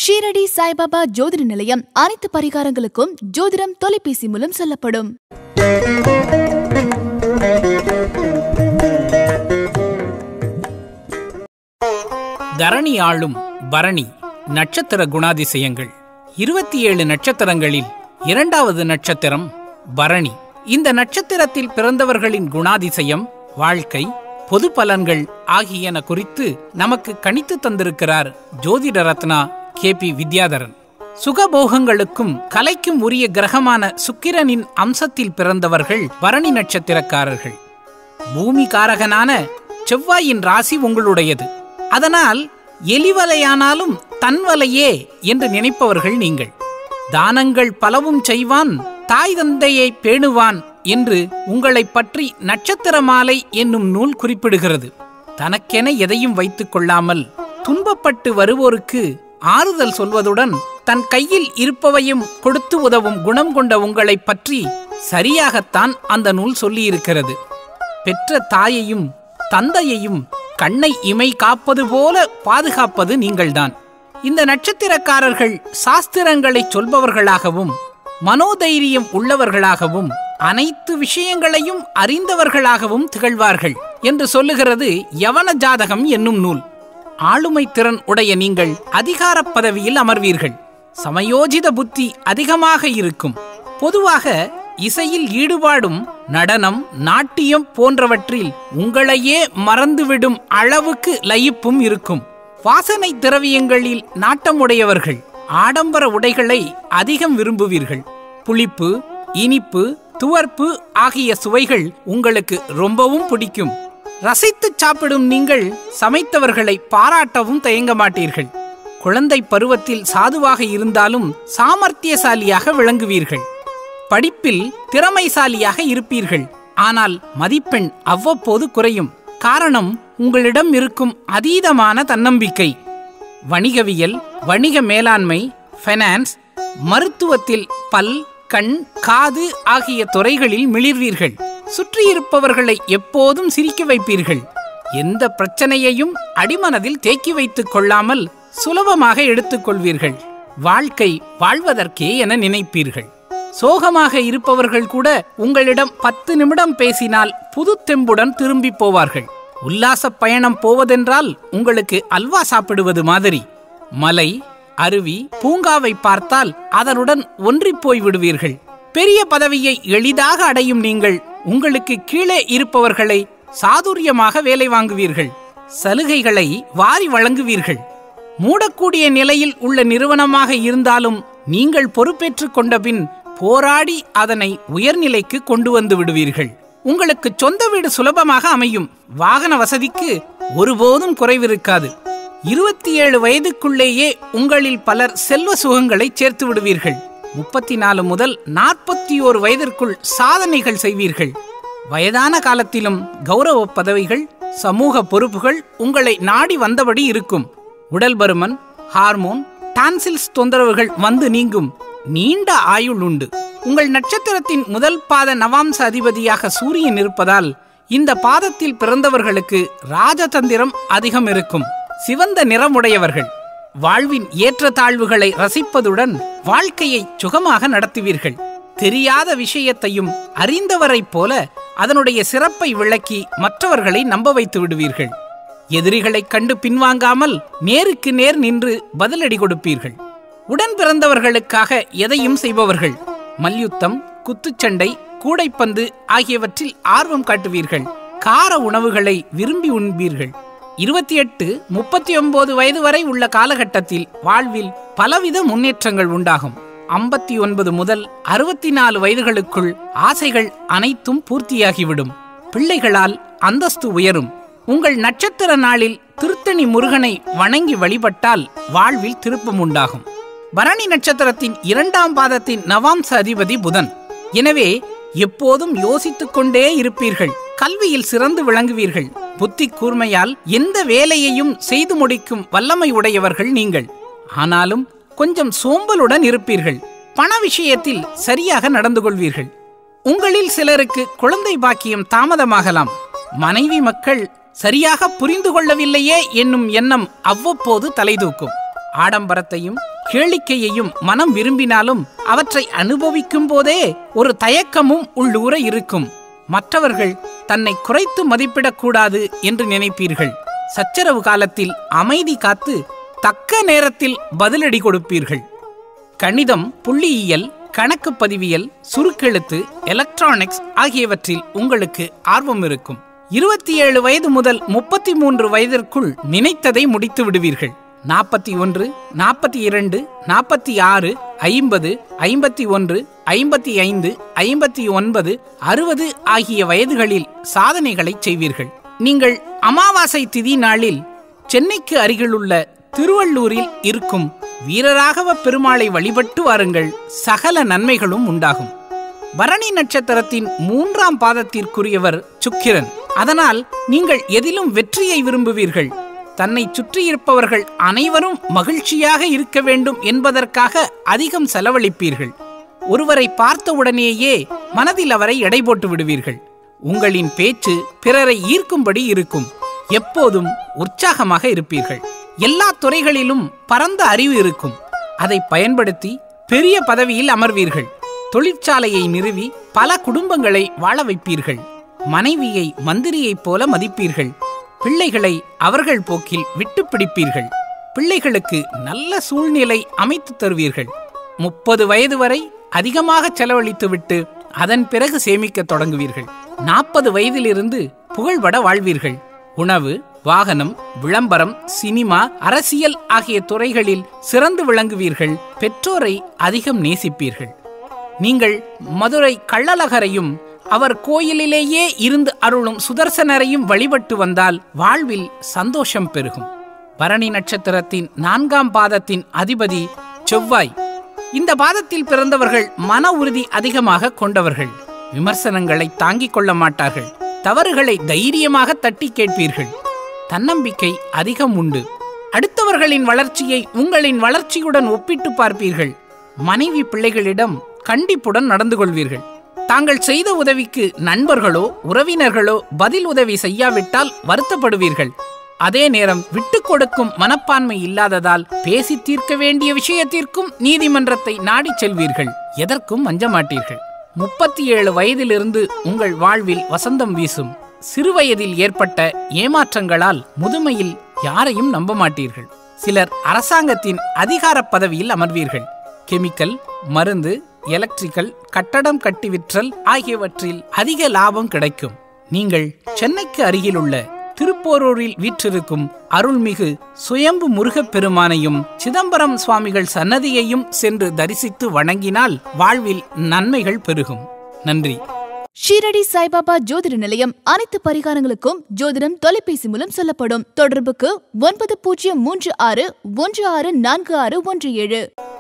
ஷீரடி சாய்பாபா ஜோதிட நிலையம் அனைத்து பரிகாரங்களுக்கும் ஜோதிடம் தொலைபேசி மூலம் சொல்லப்படும் தரணி ஆளும் பரணி நட்சத்திர குணாதிசயங்கள் இருபத்தி ஏழு நட்சத்திரங்களில் இரண்டாவது நட்சத்திரம் பரணி இந்த நட்சத்திரத்தில் பிறந்தவர்களின் குணாதிசயம் வாழ்க்கை பொது பலன்கள் ஆகியன குறித்து நமக்கு கணித்து தந்திருக்கிறார் ஜோதிட ரத்னா கே பி வித்யாதரன் சுகபோகங்களுக்கும் கலைக்கும் உரிய கிரகமான சுக்கிரனின் அம்சத்தில் பிறந்தவர்கள் பரணி நட்சத்திரக்காரர்கள் பூமி காரகனான செவ்வாயின் ராசி உங்களுடையது அதனால் எலிவலையானாலும் தன்வலையே என்று நினைப்பவர்கள் நீங்கள் தானங்கள் பலவும் செய்வான் தாய் தந்தையை பேணுவான் என்று உங்களைப் பற்றி நட்சத்திர மாலை என்னும் நூல் குறிப்பிடுகிறது தனக்கென எதையும் வைத்துக் கொள்ளாமல் துன்பப்பட்டு வருவோருக்கு ஆறுதல் சொல்வதுடன் தன் கையில் இருப்பவையும் கொடுத்து உதவும் குணம் கொண்ட உங்களைப் பற்றி சரியாகத்தான் அந்த நூல் சொல்லியிருக்கிறது பெற்ற தாயையும் தந்தையையும் கண்ணை இமை காப்பது போல பாதுகாப்பது நீங்கள்தான் இந்த நட்சத்திரக்காரர்கள் சாஸ்திரங்களை சொல்பவர்களாகவும் மனோதைரியம் உள்ளவர்களாகவும் அனைத்து விஷயங்களையும் அறிந்தவர்களாகவும் திகழ்வார்கள் என்று சொல்லுகிறது யவன ஜாதகம் என்னும் நூல் ஆளுமை திறன் உடைய நீங்கள் அதிகார பதவியில் அமர்வீர்கள் சமயோஜித புத்தி அதிகமாக இருக்கும் பொதுவாக இசையில் ஈடுபாடும் நடனம் நாட்டியம் போன்றவற்றில் உங்களையே மறந்துவிடும் அளவுக்கு லயிப்பும் இருக்கும் வாசனை திரவியங்களில் நாட்டமுடையவர்கள் ஆடம்பர உடைகளை அதிகம் விரும்புவீர்கள் புளிப்பு இனிப்பு துவர்ப்பு ஆகிய சுவைகள் உங்களுக்கு ரொம்பவும் பிடிக்கும் ரசித்து சாப்பிடும் நீங்கள் சமைத்தவர்களை பாராட்டவும் தயங்க மாட்டீர்கள் குழந்தை பருவத்தில் சாதுவாக இருந்தாலும் சாமர்த்தியசாலியாக விளங்குவீர்கள் படிப்பில் திறமைசாலியாக இருப்பீர்கள் ஆனால் மதிப்பெண் அவ்வப்போது குறையும் காரணம் உங்களிடம் இருக்கும் அதீதமான தன்னம்பிக்கை வணிகவியல் வணிக மேலாண்மை ஃபைனான்ஸ் மருத்துவத்தில் பல் கண் காது ஆகிய துறைகளில் மிளிர்வீர்கள் சுற்றியிருப்பவர்களை எப்போதும் சிரிக்க வைப்பீர்கள் எந்த பிரச்சனையையும் அடிமனதில் தேக்கி வைத்துக் கொள்ளாமல் சுலபமாக எடுத்துக்கொள்வீர்கள் வாழ்க்கை வாழ்வதற்கே என நினைப்பீர்கள் சோகமாக இருப்பவர்கள் கூட உங்களிடம் பத்து நிமிடம் பேசினால் புது தெம்புடன் திரும்பி போவார்கள் உல்லாச பயணம் போவதென்றால் உங்களுக்கு அல்வா சாப்பிடுவது மாதிரி மலை அருவி பூங்காவை பார்த்தால் அதனுடன் ஒன்றிப் போய் விடுவீர்கள் பெரிய பதவியை எளிதாக அடையும் நீங்கள் உங்களுக்கு கீழே இருப்பவர்களை சாதுரியமாக வேலை வாங்குவீர்கள் சலுகைகளை வாரி வழங்குவீர்கள் மூடக்கூடிய நிலையில் உள்ள நிறுவனமாக இருந்தாலும் நீங்கள் பொறுப்பேற்றுக் கொண்டபின் போராடி அதனை உயர்நிலைக்கு கொண்டு வந்து விடுவீர்கள் உங்களுக்கு சொந்த வீடு சுலபமாக அமையும் வாகன வசதிக்கு ஒருபோதும் குறைவிருக்காது இருபத்தி ஏழு வயதுக்குள்ளேயே உங்களில் பலர் செல்வ சுகங்களை சேர்த்து விடுவீர்கள் முப்பத்தி நாலு முதல் நாற்பத்தி ஓரு வயதிற்குள் சாதனைகள் செய்வீர்கள் வயதான காலத்திலும் கௌரவ பதவிகள் சமூக பொறுப்புகள் உங்களை நாடி வந்தபடி இருக்கும் உடல் பருமன் ஹார்மோன் டான்சில்ஸ் தொந்தரவுகள் வந்து நீங்கும் நீண்ட ஆயுள் உண்டு உங்கள் நட்சத்திரத்தின் முதல் பாத நவாம்ச அதிபதியாக சூரியன் இருப்பதால் இந்த பாதத்தில் பிறந்தவர்களுக்கு ராஜதந்திரம் அதிகம் இருக்கும் சிவந்த நிறமுடையவர்கள் வாழ்வின் ஏற்றத்தாழ்வுகளை ரசிப்பதுடன் வாழ்க்கையை சுகமாக நடத்துவீர்கள் தெரியாத விஷயத்தையும் அறிந்தவரைப் போல அதனுடைய சிறப்பை விளக்கி மற்றவர்களை நம்ப வைத்து விடுவீர்கள் எதிரிகளைக் கண்டு பின்வாங்காமல் நேருக்கு நேர் நின்று பதிலடி கொடுப்பீர்கள் உடன் பிறந்தவர்களுக்காக எதையும் செய்பவர்கள் மல்யுத்தம் குத்துச்சண்டை கூடைப்பந்து ஆகியவற்றில் ஆர்வம் காட்டுவீர்கள் கார உணவுகளை விரும்பி உண்பீர்கள் இருபத்தி எட்டு முப்பத்தி ஒன்பது வயது வரை உள்ள காலகட்டத்தில் வாழ்வில் பலவித முன்னேற்றங்கள் உண்டாகும் ஐம்பத்தி ஒன்பது முதல் அறுபத்தி நாலு வயதுகளுக்குள் ஆசைகள் அனைத்தும் பூர்த்தியாகிவிடும் பிள்ளைகளால் அந்தஸ்து உயரும் உங்கள் நட்சத்திர நாளில் திருத்தணி முருகனை வணங்கி வழிபட்டால் வாழ்வில் திருப்பம் உண்டாகும் பரணி நட்சத்திரத்தின் இரண்டாம் பாதத்தின் நவாம்ச அதிபதி புதன் எனவே எப்போதும் யோசித்துக் கொண்டே இருப்பீர்கள் கல்வியில் சிறந்து விளங்குவீர்கள் புத்தி கூர்மையால் எந்த வேலையையும் செய்து முடிக்கும் வல்லமை உடையவர்கள் நீங்கள் ஆனாலும் கொஞ்சம் சோம்பலுடன் இருப்பீர்கள் பண விஷயத்தில் சரியாக நடந்து கொள்வீர்கள் உங்களில் சிலருக்கு குழந்தை பாக்கியம் தாமதமாகலாம் மனைவி மக்கள் சரியாக புரிந்து கொள்ளவில்லையே என்னும் எண்ணம் அவ்வப்போது தலைதூக்கும் ஆடம்பரத்தையும் கேளிக்கையையும் மனம் விரும்பினாலும் அவற்றை அனுபவிக்கும் போதே ஒரு தயக்கமும் உள்ளூர இருக்கும் மற்றவர்கள் தன்னை குறைத்து மதிப்பிடக்கூடாது என்று நினைப்பீர்கள் சச்சரவு காலத்தில் அமைதி காத்து தக்க நேரத்தில் பதிலடி கொடுப்பீர்கள் கணிதம் புள்ளியியல் கணக்கு பதிவியல் சுருக்கெழுத்து எலக்ட்ரானிக்ஸ் ஆகியவற்றில் உங்களுக்கு ஆர்வம் இருக்கும் இருபத்தி ஏழு வயது முதல் முப்பத்தி மூன்று வயதிற்குள் நினைத்ததை முடித்து விடுவீர்கள் நாற்பத்தி ஒன்று நாற்பத்தி இரண்டு நாற்பத்தி ஆறு ஐம்பது ஐம்பத்தி ஒன்று ஐம்பத்தி ஐந்து ஐம்பத்தி ஒன்பது அறுபது ஆகிய வயதுகளில் சாதனைகளை செய்வீர்கள் நீங்கள் அமாவாசை திதி நாளில் சென்னைக்கு அருகிலுள்ள திருவள்ளூரில் இருக்கும் வீரராகவ பெருமாளை வழிபட்டு வாருங்கள் சகல நன்மைகளும் உண்டாகும் பரணி நட்சத்திரத்தின் மூன்றாம் பாதத்திற்குரியவர் சுக்கிரன் அதனால் நீங்கள் எதிலும் வெற்றியை விரும்புவீர்கள் தன்னை சுற்றியிருப்பவர்கள் அனைவரும் மகிழ்ச்சியாக இருக்க வேண்டும் என்பதற்காக அதிகம் செலவழிப்பீர்கள் ஒருவரை பார்த்தவுடனேயே மனதில் அவரை எடை போட்டு விடுவீர்கள் உங்களின் பேச்சு பிறரை ஈர்க்கும்படி இருக்கும் எப்போதும் உற்சாகமாக இருப்பீர்கள் எல்லா துறைகளிலும் பரந்த அறிவு இருக்கும் அதை பயன்படுத்தி பெரிய பதவியில் அமர்வீர்கள் தொழிற்சாலையை நிறுவி பல குடும்பங்களை வாழ வைப்பீர்கள் மனைவியை மந்திரியைப் போல மதிப்பீர்கள் பிள்ளைகளை அவர்கள் போக்கில் விட்டு பிடிப்பீர்கள் பிள்ளைகளுக்கு நல்ல சூழ்நிலை அமைத்து தருவீர்கள் முப்பது வயது வரை அதிகமாக செலவழித்துவிட்டு அதன் பிறகு சேமிக்க தொடங்குவீர்கள் நாற்பது வயதிலிருந்து புகழ்பட வாழ்வீர்கள் உணவு வாகனம் விளம்பரம் சினிமா அரசியல் ஆகிய துறைகளில் சிறந்து விளங்குவீர்கள் பெற்றோரை அதிகம் நேசிப்பீர்கள் நீங்கள் மதுரை கள்ளழகரையும் அவர் கோயிலிலேயே இருந்து அருளும் சுதர்சனரையும் வழிபட்டு வந்தால் வாழ்வில் சந்தோஷம் பெருகும் பரணி நட்சத்திரத்தின் நான்காம் பாதத்தின் அதிபதி செவ்வாய் இந்த பாதத்தில் பிறந்தவர்கள் மன உறுதி அதிகமாக கொண்டவர்கள் விமர்சனங்களை தாங்கிக் கொள்ள மாட்டார்கள் தவறுகளை தைரியமாக தட்டி கேட்பீர்கள் தன்னம்பிக்கை அதிகம் உண்டு அடுத்தவர்களின் வளர்ச்சியை உங்களின் வளர்ச்சியுடன் ஒப்பிட்டு பார்ப்பீர்கள் மனைவி பிள்ளைகளிடம் கண்டிப்புடன் நடந்து கொள்வீர்கள் தாங்கள் செய்த உதவிக்கு நண்பர்களோ உறவினர்களோ பதில் உதவி செய்யாவிட்டால் வருத்தப்படுவீர்கள் அதே நேரம் விட்டுக் கொடுக்கும் மனப்பான்மை இல்லாததால் பேசி தீர்க்க வேண்டிய விஷயத்திற்கும் நீதிமன்றத்தை நாடிச் செல்வீர்கள் எதற்கும் அஞ்ச மாட்டீர்கள் முப்பத்தி ஏழு வயதிலிருந்து உங்கள் வாழ்வில் வசந்தம் வீசும் சிறுவயதில் ஏற்பட்ட ஏமாற்றங்களால் முதுமையில் யாரையும் நம்ப மாட்டீர்கள் சிலர் அரசாங்கத்தின் அதிகார பதவியில் அமர்வீர்கள் கெமிக்கல் மருந்து எலக்ட்ரிக்கல் கட்டடம் கட்டி விற்றல் ஆகியவற்றில் அதிக லாபம் கிடைக்கும் நீங்கள் சென்னைக்கு அருகிலுள்ள திருப்போரூரில் வீற்றிருக்கும் அருள்மிகு சுயம்பு முருகப் பெருமானையும் சிதம்பரம் சுவாமிகள் சன்னதியையும் சென்று தரிசித்து வணங்கினால் வாழ்வில் நன்மைகள் பெருகும் நன்றி ஷீரடி சாய்பாபா ஜோதிட நிலையம் அனைத்து பரிகாரங்களுக்கும் ஜோதிடம் தொலைபேசி மூலம் சொல்லப்படும் தொடர்புக்கு ஒன்பது பூஜ்ஜியம் மூன்று ஆறு ஒன்று ஆறு நான்கு ஆறு ஒன்று ஏழு